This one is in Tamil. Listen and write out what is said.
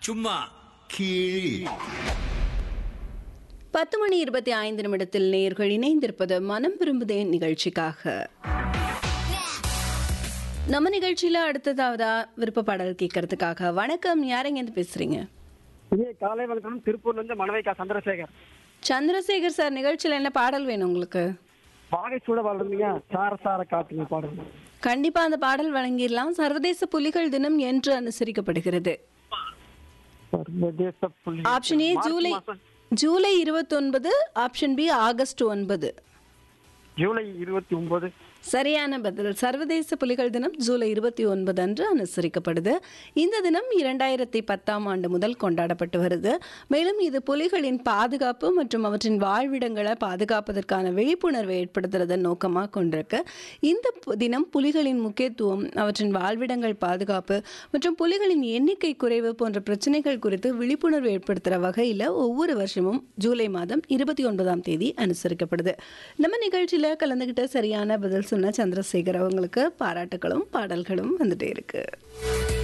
சும்மா கீழ் பத்து மணி இருபத்தி ஐந்து நிமிடத்தில் நேர்கள் இணைந்திருப்பது மனம் விரும்புதே நிகழ்ச்சிக்காக நம்ம நிகழ்ச்சியில அடுத்ததாவதா விருப்ப பாடல் கேட்கறதுக்காக வணக்கம் யாருங்க இருந்து பேசுறீங்க இங்கே காலை வணக்கம் திருப்பூர்ல இருந்து மணவைக்கா சந்திரசேகர் சந்திரசேகர் சார் நிகழ்ச்சியில என்ன பாடல் வேணும் உங்களுக்கு வாகை சூட வாழ்றீங்க சார சார காட்டுங்க பாடுங்க கண்டிப்பா அந்த பாடல் வழங்கிடலாம் சர்வதேச புலிகள் தினம் என்று அனுசரிக்கப்படுகிறது சர்வதேச புள்ளி ஆப்ஷன் ஏ மார்ச் ஜூலை மாசம் ஜூலை இருபத்தொன்பது ஆப்ஷன் பி ஆகஸ்ட் ஒன்பது ஜூலை இருபத்தி ஒன்பது சரியான பதில் சர்வதேச புலிகள் தினம் ஜூலை இருபத்தி ஒன்பது அன்று அனுசரிக்கப்படுது இந்த தினம் இரண்டாயிரத்தி பத்தாம் ஆண்டு முதல் கொண்டாடப்பட்டு வருது மேலும் இது புலிகளின் பாதுகாப்பு மற்றும் அவற்றின் வாழ்விடங்களை பாதுகாப்பதற்கான விழிப்புணர்வை ஏற்படுத்துறதை நோக்கமாக கொண்டிருக்கு இந்த பு- தினம் புலிகளின் முக்கியத்துவம் அவற்றின் வாழ்விடங்கள் பாதுகாப்பு மற்றும் புலிகளின் எண்ணிக்கை குறைவு போன்ற பிரச்சனைகள் குறித்து விழிப்புணர்வு ஏற்படுத்துகிற வகையில் ஒவ்வொரு வருஷமும் ஜூலை மாதம் இருபத்தி ஒன்பதாம் தேதி அனுசரிக்கப்படுது நம்ம நிகழ்ச்சியில் கலந்துக்கிட்ட சரியான பதில் சொன்ன சந்திரசேகர் அவங்களுக்கு பாராட்டுகளும் பாடல்களும் வந்துட்டே இருக்கு